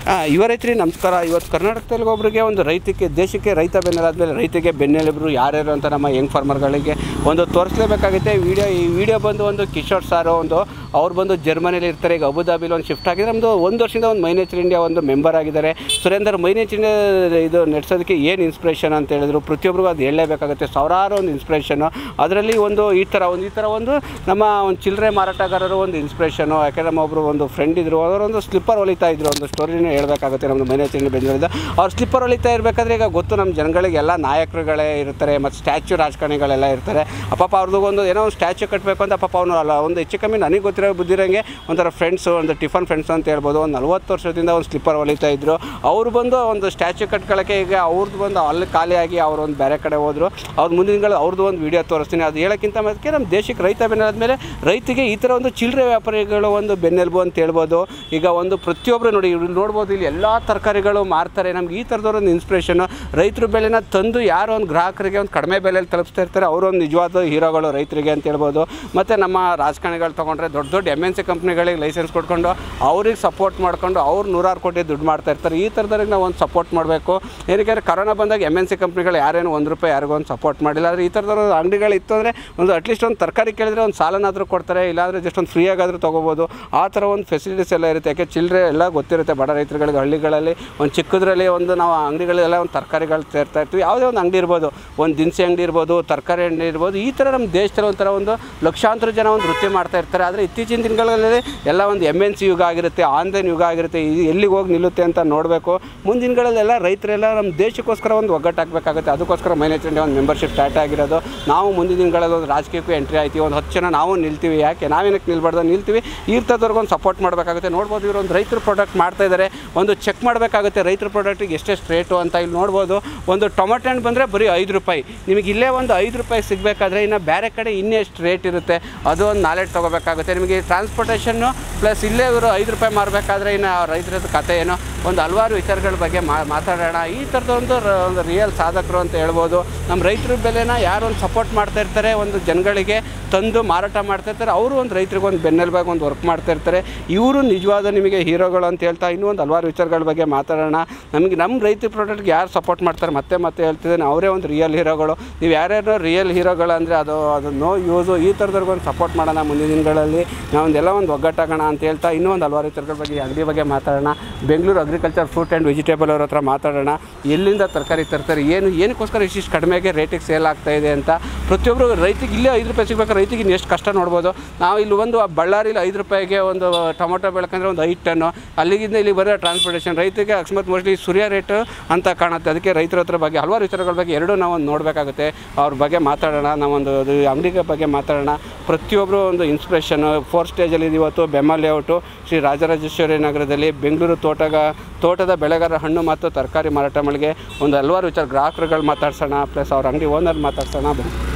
ಯುವ ರೈತರಿ ನಮಸ್ಕಾರ ಇವತ್ತು ಕರ್ನಾಟಕದಲ್ಲಿ ಒಬ್ಬರಿಗೆ ಒಂದು ರೈತಕ್ಕೆ ದೇಶಕ್ಕೆ ರೈತ ಬೆನ್ನೆಲಾದ್ಮೇಲೆ ರೈತರಿಗೆ ಬೆನ್ನೆಲುಬರು ಯಾರ್ಯಾರು ಅಂತ ನಮ್ಮ ಯಂಗ್ ಫಾರ್ಮರ್ಗಳಿಗೆ ಒಂದು ತೋರಿಸ್ಲೇಬೇಕಾಗುತ್ತೆ ವಿಡಿಯೋ ಈ ವಿಡಿಯೋ ಬಂದು ಒಂದು ಕಿಶೋರ್ ಸಾರು ಒಂದು ಅವ್ರು ಬಂದು ಜರ್ಮನಿಲಿ ಇರ್ತಾರೆ ಈಗ ಅಬುದಾಬಿಲಿ ಒಂದು ಶಿಫ್ಟ್ ಆಗಿದ್ದಾರೆ ನಮ್ಮದು ಒಂದು ವರ್ಷದಿಂದ ಒಂದು ಮೈನೇಚರ್ ಇಂಡಿಯಾ ಒಂದು ಮೆಂಬರ್ ಆಗಿದ್ದಾರೆ ಸುರೇಂದರ್ ಮೈನೇಚರ್ ಇಂಡಿಯಾ ಇದು ನಡೆಸೋದಕ್ಕೆ ಏನು ಇನ್ಸ್ಪಿರೇಷನ್ ಅಂತ ಹೇಳಿದ್ರು ಪ್ರತಿಯೊಬ್ಬರಿಗೂ ಅದು ಹೇಳಲೇಬೇಕಾಗುತ್ತೆ ಸಾವಿರಾರು ಒಂದು ಇನ್ಸ್ಪಿರೇಷನು ಅದರಲ್ಲಿ ಒಂದು ಈ ಥರ ಒಂದು ಈ ಥರ ಒಂದು ನಮ್ಮ ಒಂದು ಚಿಲ್ಲರೆ ಮಾರಾಟಗಾರರು ಒಂದು ಇನ್ಸ್ಪಿರೇಷನು ಯಾಕೆಂದ್ರೆ ನಮ್ಮ ಒಬ್ಬರು ಒಂದು ಫ್ರೆಂಡ್ ಇದ್ದರು ಅವರೊಂದು ಸ್ಲಿಪ್ಪರ್ ಹೊಲಿತಾ ಇದ್ರು ಒಂದು ಸ್ಟೋರಿನೂ ಹೇಳಬೇಕಾಗುತ್ತೆ ನಮ್ಮದು ಮೈನೇಚರ್ ಇಂಡಿಯಾ ಬೆಂಗಳೂರಿಂದ ಅವ್ರು ಸ್ಲಿಪ್ಪರ್ ಹೊಲಿತಾ ಇರಬೇಕಾದ್ರೆ ಈಗ ಗೊತ್ತು ನಮ್ಮ ಜನಗಳಿಗೆ ಎಲ್ಲ ನಾಯಕರುಗಳೇ ಇರ್ತಾರೆ ಮತ್ತು ಸ್ಟ್ಯಾಚ್ಯೂ ರಾಜಕಾರಣಿಗಳೆಲ್ಲ ಇರ್ತಾರೆ ಅಪ್ಪ ಅವ್ರದ್ದು ಒಂದು ಏನೋ ಒಂದು ಸ್ಟ್ಯಾಚ್ಯೂ ಕಟ್ಟಬೇಕು ಅಂತ ಪಾಪ ಅವನು ಅಲ್ಲ ಒಂದು ಹೆಚ್ಚು ಕಮ್ಮಿ ನನಗೆ ಗೊತ್ತಿರೋ ಬುದ್ಧಿರಂಗೆ ಒಂಥರ ಫ್ರೆಂಡ್ಸು ಒಂದು ಟಿಫನ್ ಫ್ರೆಂಡ್ಸ್ ಅಂತ ಹೇಳ್ಬೋದು ಒಂದು ನಲ್ವತ್ತು ವರ್ಷದಿಂದ ಒಂದು ಸ್ಲಿಪ್ಪರ್ ಹೊಲಿತಾ ಇದ್ರು ಅವರು ಬಂದು ಒಂದು ಸ್ಟ್ಯಾಚ್ಯೂ ಕಟ್ಕೊಳ್ಳೋಕ್ಕೆ ಈಗ ಅವ್ರದ್ದು ಬಂದು ಅಲ್ಲಿ ಖಾಲಿಯಾಗಿ ಅವರು ಒಂದು ಬೇರೆ ಕಡೆ ಹೋದರು ಅವ್ರ ಮುಂದಿನ ದಿನಗಳು ಅವ್ರದ್ದು ಒಂದು ವೀಡಿಯೋ ತೋರಿಸ್ತೀನಿ ಅದು ಹೇಳೋಕ್ಕಿಂತ ಮೊದಲಿಗೆ ನಮ್ಮ ದೇಶಕ್ಕೆ ರೈತ ಬೆನ್ನೆಲಾದ್ಮೇಲೆ ರೈತಿಗೆ ಈ ಥರ ಒಂದು ಚಿಲ್ಲರೆ ವ್ಯಾಪಾರಿಗಳು ಒಂದು ಬೆನ್ನೆಲುಬು ಅಂತ ಹೇಳ್ಬೋದು ಈಗ ಒಂದು ಪ್ರತಿಯೊಬ್ಬರು ನೋಡಿ ಇಲ್ಲಿ ನೋಡ್ಬೋದು ಇಲ್ಲಿ ಎಲ್ಲ ತರಕಾರಿಗಳು ಮಾರ್ತಾರೆ ನಮ್ಗೆ ಈ ಥರದವ್ರು ಒಂದು ಇನ್ಸ್ಪಿರೇಷನು ರೈತರು ಬೆಳೆನ ತಂದು ಯಾರೋ ಒಂದು ಗ್ರಾಹಕರಿಗೆ ಒಂದು ಕಡಿಮೆ ಬೆಲೆಯಲ್ಲಿ ತಲುಪಿಸ್ತಾ ಇರ್ತಾರೆ ಅವರು ಒಂದು ನಿಜವಾದ ಹೀರೋಗಳು ರೈತರಿಗೆ ಅಂತ ಹೇಳ್ಬೋದು ಮತ್ತು ನಮ್ಮ ರಾಜಕಾರಣಿಗಳು ತೊಗೊಂಡ್ರೆ ದೊಡ್ಡ ದೊಡ್ಡ ಎಮ್ ಎನ್ ಸಿ ಕಂಪ್ನಿಗಳಿಗೆ ಲೈಸೆನ್ಸ್ ಕೊಟ್ಕೊಂಡು ಅವ್ರಿಗೆ ಸಪೋರ್ಟ್ ಮಾಡ್ಕೊಂಡು ಅವ್ರು ನೂರಾರು ಕೋಟಿ ದುಡ್ಡು ಮಾಡ್ತಾ ಇರ್ತಾರೆ ಈ ಥರದವ್ರಿಗೆ ನಾವು ಒಂದು ಸಪೋರ್ಟ್ ಮಾಡಬೇಕು ಏನಕ್ಕೆ ಕರೋನಾ ಬಂದಾಗ ಎಮ್ ಎನ್ ಸಿ ಕಂಪ್ನಿಗಳು ಯಾರೇನು ಒಂದು ರೂಪಾಯಿ ಯಾರಿಗೂ ಒಂದು ಸಪೋರ್ಟ್ ಮಾಡಿಲ್ಲ ಆದರೆ ಈ ಥರದವ್ರು ಅಂಗಡಿಗಳು ಇತ್ತು ಅಂದರೆ ಒಂದು ಅಟ್ಲೀಸ್ಟ್ ಒಂದು ತರಕಾರಿ ಕೇಳಿದ್ರೆ ಒಂದು ಸಾಲನಾದರೂ ಕೊಡ್ತಾರೆ ಇಲ್ಲಾಂದರೆ ಜಸ್ಟ್ ಒಂದು ಫ್ರೀಯಾಗಾದರೂ ತೊಗೋಬೋದು ಆ ಥರ ಒಂದು ಫೆಸಿಲಿಟೀಸ್ ಎಲ್ಲ ಇರುತ್ತೆ ಯಾಕೆ ಚಿಲ್ಲರೆ ಎಲ್ಲ ಗೊತ್ತಿರುತ್ತೆ ಬಡ ರೈತರುಗಳಿಗೆ ಹಳ್ಳಿಗಳಲ್ಲಿ ಒಂದು ಚಿಕ್ಕದ್ರಲ್ಲಿ ಒಂದು ನಾವು ಅಂಗಡಿಗಳೆಲ್ಲ ಒಂದು ತರಕಾರಿಗಳು ಸೇರ್ತಾ ಇರ್ತೀವಿ ಯಾವುದೇ ಒಂದು ಅಂಗಡಿ ಇರ್ಬೋದು ಒಂದು ದಿನಸಿ ಅಂಗಡಿ ಇರ್ಬೋದು ತರಕಾರಿ ಅಂಗಡಿ ಇರ್ಬೋದು ಈ ಥರ ನಮ್ಮ ದೇಶದಲ್ಲಿ ಒಂಥರ ಒಂದು ಲಕ್ಷಾಂತರ ಜನ ಒಂದು ವೃತ್ತಿ ಮಾಡ್ತಾ ಇರ್ತಾರೆ ಆದರೆ ಇತ್ತೀಚಿನ ದಿನಗಳಲ್ಲಿ ಎಲ್ಲ ಒಂದು ಎಮ್ ಎನ್ ಸಿ ಯುಗ ಆಗಿರುತ್ತೆ ಆನ್ಲೈನ್ ಯುಗ ಆಗಿರುತ್ತೆ ಇದು ಎಲ್ಲಿಗೆ ಹೋಗಿ ನಿಲ್ಲುತ್ತೆ ಅಂತ ನೋಡಬೇಕು ಮುಂದಿನ ದಿನಗಳಲ್ಲೆಲ್ಲ ರೈತರೆಲ್ಲ ನಮ್ಮ ದೇಶಕ್ಕೋಸ್ಕರ ಒಂದು ಒಗ್ಗಟ್ಟಾಗಬೇಕಾಗುತ್ತೆ ಅದಕ್ಕೋಸ್ಕರ ಮೈನೇಜ್ ಇಂಡಿಯಾ ಒಂದು ಮೆಂಬರ್ಶಿಪ್ ಸ್ಟಾರ್ಟ್ ಆಗಿರೋದು ನಾವು ಮುಂದಿನ ದಿನಗಳಲ್ಲಿ ಒಂದು ರಾಜಕೀಯಕ್ಕೂ ಎಂಟ್ರಿ ಆಯ್ತೀವಿ ಒಂದು ಹತ್ತು ಜನ ನಾವು ನಿಲ್ತೀವಿ ಯಾಕೆ ನಾವೇನಕ್ಕೆ ನಿಲ್ಬಾರ್ದು ನಿಲ್ತೀವಿ ಈರ್ತದವ್ರಿಗೆ ಒಂದು ಸಪೋರ್ಟ್ ಮಾಡಬೇಕಾಗುತ್ತೆ ನೋಡ್ಬೋದು ಇವರು ಒಂದು ರೈತರ ಪ್ರಾಡಕ್ಟ್ ಮಾಡ್ತಾ ಇದ್ದಾರೆ ಒಂದು ಚೆಕ್ ಮಾಡಬೇಕಾಗುತ್ತೆ ರೈತರ ಪ್ರಾಡಕ್ಟಿಗೆ ಎಷ್ಟೆಷ್ಟು ರೇಟು ಅಂತ ಇಲ್ಲಿ ನೋಡ್ಬೋದು ಒಂದು ಟೊಮೆಟೊ ಹಣ್ಣು ಬಂದರೆ ಬರೀ ಐದು ರೂಪಾಯಿ ನಿಮಗೆ ಇಲ್ಲೇ ಒಂದು ಐದು ರೂಪಾಯಿ ಸಿಗಬೇಕಾದ್ರೆ ಇನ್ನು ಬೇರೆ ಕಡೆ ಇನ್ನೆಷ್ಟು ರೇಟ್ ಇರುತ್ತೆ ಅದು ಒಂದು ನಾಲೆಡ್ಜ್ ತೊಗೋಬೇಕಾಗುತ್ತೆ ನಿಮಗೆ ಟ್ರಾನ್ಸ್ಪೋರ್ಟೇಷನ್ನು ಪ್ಲಸ್ ಇಲ್ಲೇ ಇವರು ಐದು ರೂಪಾಯಿ ಮಾರಬೇಕಾದ್ರೆ ಇನ್ನು ರೈತರದ್ದು ಕತೆ ಏನೋ ಒಂದು ಹಲವಾರು ವಿಚಾರಗಳ ಬಗ್ಗೆ ಮಾ ಮಾತಾಡೋಣ ಈ ಥರದ ಒಂದು ರ- ಒಂದು ರಿಯಲ್ ಸಾಧಕರು ಅಂತ ಹೇಳ್ಬೋದು ನಮ್ಮ ರೈತರ ಬೆಲೆನ ಯಾರು ಒಂದು ಸಪೋರ್ಟ್ ಮಾಡ್ತಾ ಇರ್ತಾರೆ ಒಂದು ಜನಗಳಿಗೆ ತಂದು ಮಾರಾಟ ಮಾಡ್ತಾ ಇರ್ತಾರೆ ಅವರು ಒಂದು ರೈತರಿಗೆ ಒಂದು ಬೆನ್ನೆಲುಬಾಗಿ ಒಂದು ವರ್ಕ್ ಮಾಡ್ತಾ ಇರ್ತಾರೆ ಇವರು ನಿಜವಾದ ನಿಮಗೆ ಹೀರೋಗಳು ಅಂತ ಹೇಳ್ತಾ ಇನ್ನೂ ಒಂದು ಹಲವಾರು ವಿಚಾರಗಳ ಬಗ್ಗೆ ಮಾತಾಡೋಣ ನಮಗೆ ನಮ್ಮ ರೈತ ಪ್ರಾಡಕ್ಟ್ಗೆ ಯಾರು ಸಪೋರ್ಟ್ ಮಾಡ್ತಾರೆ ಮತ್ತೆ ಮತ್ತೆ ಹೇಳ್ತಿದ್ದೇನೆ ಅವರೇ ಒಂದು ರಿಯಲ್ ಹೀರೋಗಳು ನೀವು ಯಾರ್ಯಾರು ರಿಯಲ್ ಹೀರೋಗಳು ಅಂದರೆ ಅದು ಅದು ನೋ ಯೂಸು ಈ ಥರದವ್ರಿಗೆ ಒಂದು ಸಪೋರ್ಟ್ ಮಾಡೋಣ ಮುಂದಿನ ದಿನಗಳಲ್ಲಿ ನಾವೊಂದೆಲ್ಲ ಒಂದು ಒಗ್ಗಟ್ಟಾಗೋಣ ಅಂತ ಹೇಳ್ತಾ ಇನ್ನೂ ಒಂದು ಹಲವಾರು ವಿಚಾರಗಳ ಬಗ್ಗೆ ಈ ಅಂಗಡಿ ಬಗ್ಗೆ ಮಾತಾಡೋಣ Bengaluru agriculture fruit and vegetable ಅವ್ರ ಹತ್ರ ಮಾತಾಡೋಣ ಎಲ್ಲಿಂದ ತರಕಾರಿ ತರ್ತಾರೆ ಏನು ಏನಕ್ಕೋಸ್ಕರ ಇಷ್ಟಿಷ್ಟು ಕಡಿಮೆಗೆ ರೇಟಿಗೆ ಸೇಲ್ ಆಗ್ತಾ ಇದೆ ಅಂತ ಪ್ರತಿಯೊಬ್ಬರು ರೈತಿಗೆ ಇಲ್ಲೇ ಐದು ರೂಪಾಯಿ ಸಿಗ್ಬೇಕಾದ್ರೆ ರೈತಿಗೆ ಇನ್ನು ಎಷ್ಟು ಕಷ್ಟ ನೋಡ್ಬೋದು ನಾವು ಇಲ್ಲಿ ಒಂದು ಬಳ್ಳಾರಿಲಿ ಐದು ರೂಪಾಯಿಗೆ ಒಂದು ಟೊಮೊಟೊ ಬೆಳಕಂದ್ರೆ ಒಂದು ಐದು ಟನ್ನು ಅಲ್ಲಿಗಿಂದ ಇಲ್ಲಿ ಬರೋ ಟ್ರಾನ್ಸ್ಪೋರ್ಟೇಷನ್ ರೈತರಿಗೆ ಅಕಸ್ಮಾತ್ ಮೋಸ್ಟ್ಲಿ ಸೂರ್ಯ ರೇಟ್ ಅಂತ ಕಾಣುತ್ತೆ ಅದಕ್ಕೆ ರೈತರ ಹತ್ರ ಬಗ್ಗೆ ಹಲವಾರು ವಿಚಾರಗಳ ಬಗ್ಗೆ ಎರಡೂ ನಾವು ಒಂದು ನೋಡಬೇಕಾಗುತ್ತೆ ಅವ್ರ ಬಗ್ಗೆ ಮಾತಾಡೋಣ ನಾವೊಂದು ಅದು ಅಂಗಡಿ ಬಗ್ಗೆ ಮಾತಾಡೋಣ ಪ್ರತಿಯೊಬ್ಬರು ಒಂದು ಇನ್ಸ್ಪಿರೇಷನ್ ಫೋರ್ ಸ್ಟೇಜಲ್ಲಿ ಇವತ್ತು ಬೆಮ್ಮ ಲೇಔಟು ಶ್ರೀ ರಾಜರಾಜೇಶ್ವರಿ ನಗರದಲ್ಲಿ ಬೆಂಗಳೂರು ತೋಟಗ ತೋಟದ ಬೆಳೆಗಾರ ಹಣ್ಣು ಮತ್ತು ತರಕಾರಿ ಮಾರಾಟ ಮಳಿಗೆ ಒಂದು ಹಲವಾರು ವಿಚಾರ ಗ್ರಾಹಕರುಗಳು ಮಾತಾಡ್ಸೋಣ ಪ್ಲಸ್ ಅವ್ರ ಅಂಗಡಿ ಓನರ್ ಮಾತಾಡ್ಸೋಣ ಬನ್ನಿ